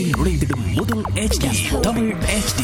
நுழைந்திடும் முதல் HD Tamil HD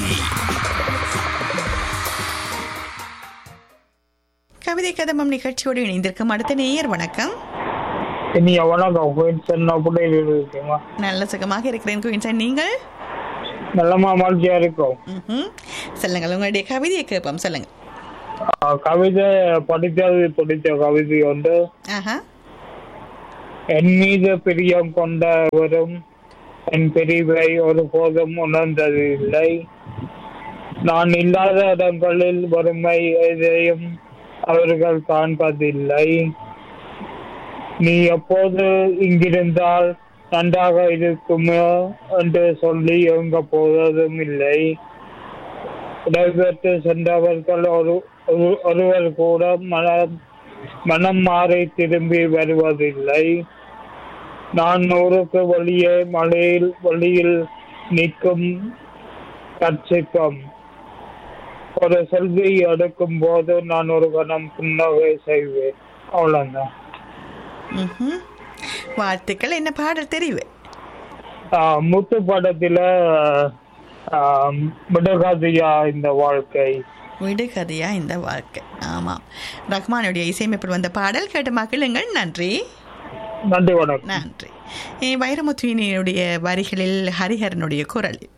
கவிதை கதமம் நிகழ்ச்சியோடு இணைந்திருக்கும் அடுத்த நேயர் வணக்கம் இனி வணக்கம் குயின்சன் அப்படி இருக்குமா நல்ல சுகமாக இருக்கிறேன் குயின்சன் நீங்கள் நல்லமா மகிழ்ச்சியா இருக்கும் ம்ஹும். சொல்லுங்கள் உங்களுடைய கவிதையை கேட்போம் சொல்லுங்க ஆஹ் கவிதை படித்தது பிடித்த கவிதை ஒன்று ஆஹா என் மீது பிரியம் கொண்டவரும் என் பிரிவை ஒருபோதும் உணர்ந்தது இல்லை நான் இல்லாத இடங்களில் வறுமை எதையும் அவர்கள் காண்பதில்லை நீ எப்போது இங்கிருந்தால் நன்றாக இருக்குமோ என்று சொல்லி எங்க போவதும் இல்லை விடைபெற்று சென்றவர்கள் ஒரு ஒரு- ஒருவர் கூட மனம் மனம் மாறி திரும்பி வருவதில்லை நான் ஊருக்கு வெளியே மழையில் வெளியில் நிற்கும் கட்சிக்கும் ஒரு செல்வி எடுக்கும் போது நான் ஒரு கணம் புன்னகை செய்வேன் அவ்வளவுதான் ம்ஹும். வாழ்த்துக்கள் என்ன பாடல் தெரிவு ஆஹ் முத்து படத்துல ஆஹ் விடுகாதியா இந்த வாழ்க்கை விடுகதையா இந்த வாழ்க்கை ஆமாம் ரஹ்மானுடைய இசையமைப்பில் வந்த பாடல் கேட்ட மக்களுங்கள் நன்றி நன்றி வணக்கம் நன்றி வைரமுத்துவினுடைய வரிகளில் ஹரிஹரனுடைய குரல்